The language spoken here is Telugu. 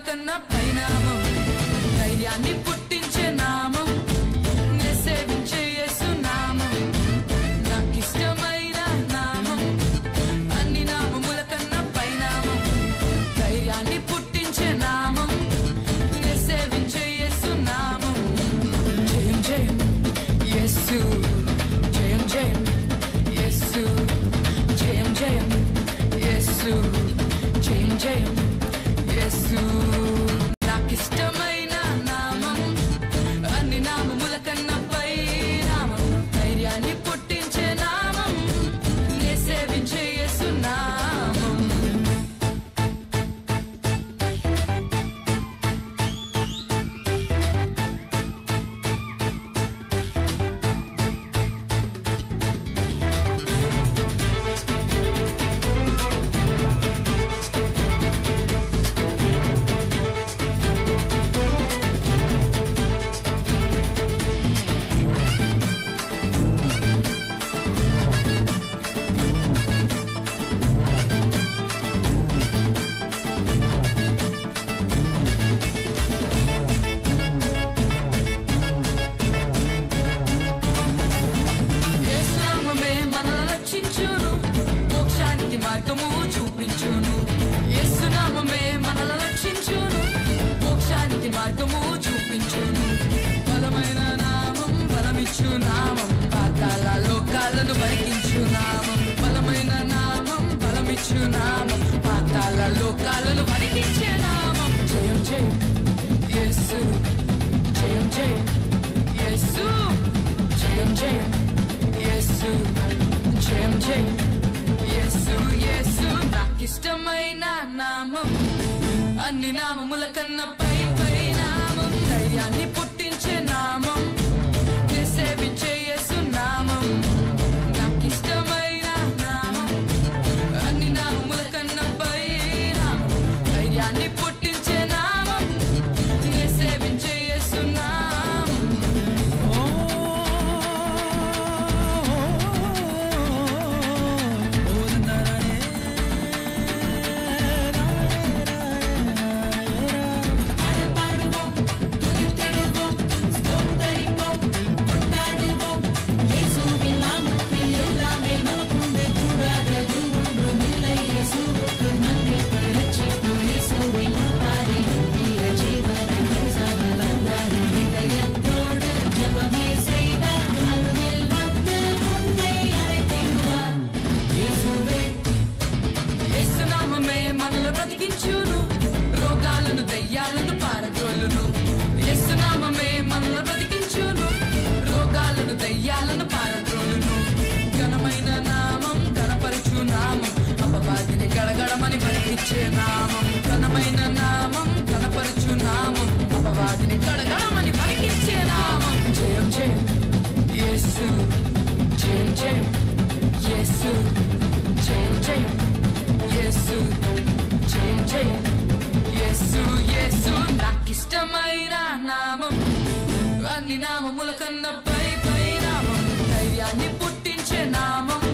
కన్నా పైనామం ధైర్యాన్ని పుట్టించే నామం నే సేవించే యేసు నామం నాకిష్టమైన నామం అన్ని నామముల కన్నా పైనామం ధైర్యాన్ని పుట్టించే నామం నే సేవించే యేసు నామం జయం జయం యేసు జయం జయం యేసు జయం జయం యేసు జయం జయం యేసు నాకిష్టమైన నామం అన్ని నామముల కన్నా పై నామం ధైర్యాన్ని పుట్టించే నామం నే సేవించే యేసు నామం యేసునామమే మనల్ని రక్షించును మోక్షానికి మార్గము చూపించును యేసునామమే మనల్ని రక్షించును మోక్షానికి మార్గము చూపించును బలమైన నామం బలమిచ్చు నామం పాతాల లోకాలను బలికించు నామం బలమైన నామం బలమిచ్చు నామం పాతాల లోకాలను బలికించే నామం జయం జయం యేసు జయం జయం యేసు జయం జయం యేసు జయం జయం యేసు యేసు నాకిష్టమైన నామం అన్ని నామముల కన్నా పై పై నామం ధైర్యాన్ని పుట్టించే నామం నే సేవించే యేసు నామం నాకిష్టమైన నామం అన్ని నామముల కన్నా పై నామం ధైర్యాన్ని పుట్టించే నామం నే సేవించే యేసు నామం యేసునామమే మనల్ని బ్రతికించును రోగాలను దయ్యాలను పారద్రోలును యేసునామమే మనల్ని బ్రతికించును రోగాలను దయ్యాలను పారద్రోలును ఘనమైన నామం ఘనపరచు నామం అపవాదిని గడగడమని బలికిచ్చే నామం ఘనమైన నామం ఘనపరచు నామం అపవాదిని గడగడమని బలికిచ్చే నామం జయం జయం యేసు జయం జయం యేసు జయం జయం యేసు జయం జయం యేసు యేసు నాకిష్టమైన నామం అన్ని నామముల కన్నా పై పై నామం ధైర్యాన్ని పుట్టించే నామం